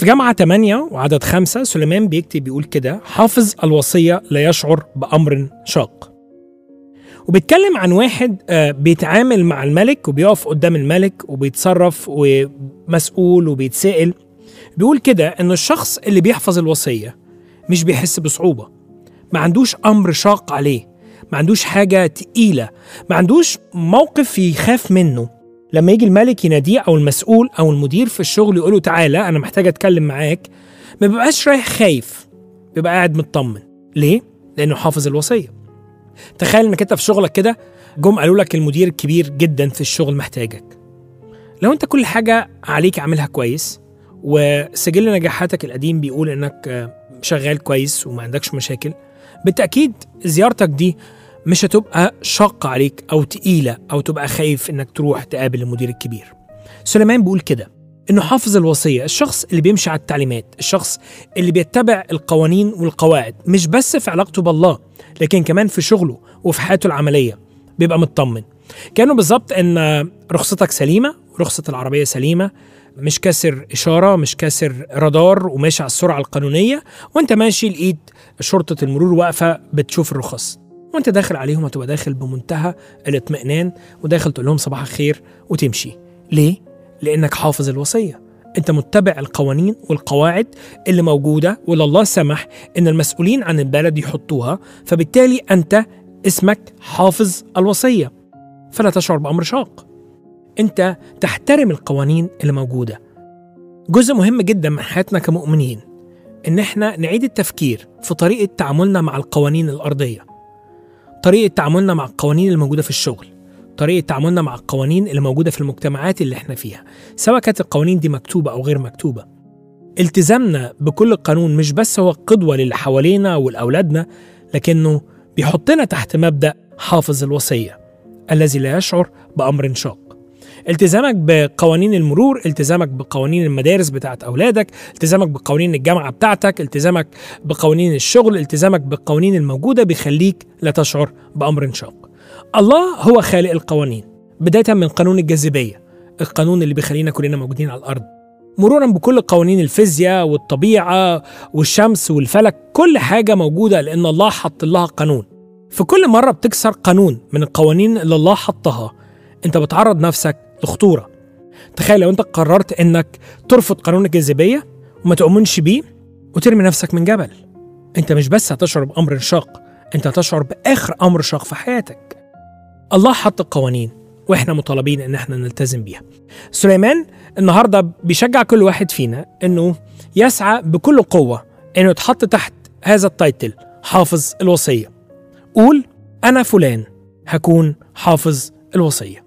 في جامعة 8 وعدد خمسة سليمان بيكتب بيقول كده حافظ الوصية لا يشعر بأمر شاق وبيتكلم عن واحد آه، بيتعامل مع الملك وبيقف قدام الملك وبيتصرف ومسؤول وبيتسأل بيقول كده إن الشخص اللي بيحفظ الوصية مش بيحس بصعوبة ما عندوش أمر شاق عليه ما عندوش حاجة تقيلة ما عندوش موقف يخاف منه لما يجي الملك يناديه أو المسؤول أو المدير في الشغل يقوله تعالى أنا محتاج أتكلم معاك ما بيبقاش رايح خايف بيبقى قاعد مطمن ليه؟ لأنه حافظ الوصية تخيل انك انت في شغلك كده جم قالوا لك المدير الكبير جدا في الشغل محتاجك لو انت كل حاجة عليك عاملها كويس وسجل نجاحاتك القديم بيقول انك آه، شغال كويس وما عندكش مشاكل بالتأكيد زيارتك دي مش هتبقى شاقة عليك أو تقيلة أو تبقى خايف إنك تروح تقابل المدير الكبير سليمان بيقول كده إنه حافظ الوصية الشخص اللي بيمشي على التعليمات الشخص اللي بيتبع القوانين والقواعد مش بس في علاقته بالله لكن كمان في شغله وفي حياته العملية بيبقى مطمن كانه بالظبط ان رخصتك سليمه رخصه العربيه سليمه مش كاسر اشاره مش كاسر رادار وماشي على السرعه القانونيه وانت ماشي الايد شرطه المرور واقفه بتشوف الرخص وانت داخل عليهم هتبقى داخل بمنتهى الاطمئنان وداخل تقول لهم صباح الخير وتمشي ليه لانك حافظ الوصيه انت متبع القوانين والقواعد اللي موجوده واللي الله سمح ان المسؤولين عن البلد يحطوها فبالتالي انت اسمك حافظ الوصيه فلا تشعر بامر شاق انت تحترم القوانين اللي موجوده جزء مهم جدا من حياتنا كمؤمنين ان احنا نعيد التفكير في طريقه تعاملنا مع القوانين الارضيه طريقه تعاملنا مع القوانين اللي موجوده في الشغل طريقه تعاملنا مع القوانين اللي موجوده في المجتمعات اللي احنا فيها سواء كانت القوانين دي مكتوبه او غير مكتوبه التزامنا بكل قانون مش بس هو قدوه للي حوالينا ولاولادنا لكنه بيحطنا تحت مبدا حافظ الوصيه الذي لا يشعر بامر شاق التزامك بقوانين المرور التزامك بقوانين المدارس بتاعت اولادك التزامك بقوانين الجامعه بتاعتك التزامك بقوانين الشغل التزامك بالقوانين الموجوده بيخليك لا تشعر بامر شاق الله هو خالق القوانين بدايه من قانون الجاذبيه القانون اللي بيخلينا كلنا موجودين على الارض مرورا بكل قوانين الفيزياء والطبيعه والشمس والفلك كل حاجه موجوده لان الله حط لها قانون في كل مرة بتكسر قانون من القوانين اللي الله حطها انت بتعرض نفسك لخطورة تخيل لو انت قررت انك ترفض قانون الجاذبية وما تؤمنش بيه وترمي نفسك من جبل انت مش بس هتشعر بأمر شاق انت هتشعر بآخر أمر شاق في حياتك الله حط القوانين واحنا مطالبين ان احنا نلتزم بيها سليمان النهارده بيشجع كل واحد فينا انه يسعى بكل قوه انه يتحط تحت هذا التايتل حافظ الوصيه قول أنا فلان هكون حافظ الوصية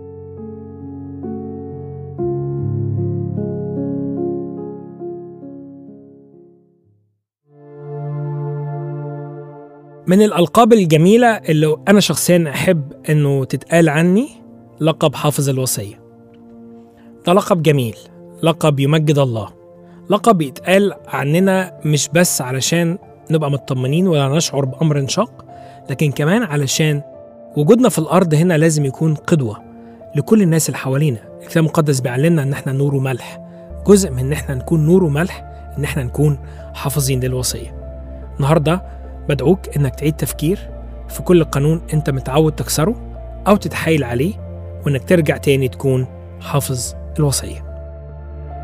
من الألقاب الجميلة اللي أنا شخصيا أحب أنه تتقال عني لقب حافظ الوصية ده لقب جميل لقب يمجد الله لقب يتقال عننا مش بس علشان نبقى مطمنين ولا نشعر بأمر شاق لكن كمان علشان وجودنا في الارض هنا لازم يكون قدوه لكل الناس اللي حوالينا الكتاب المقدس بيعلمنا ان احنا نور وملح جزء من ان احنا نكون نور وملح ان احنا نكون حافظين للوصيه النهارده بدعوك انك تعيد تفكير في كل قانون انت متعود تكسره او تتحايل عليه وانك ترجع تاني تكون حافظ الوصيه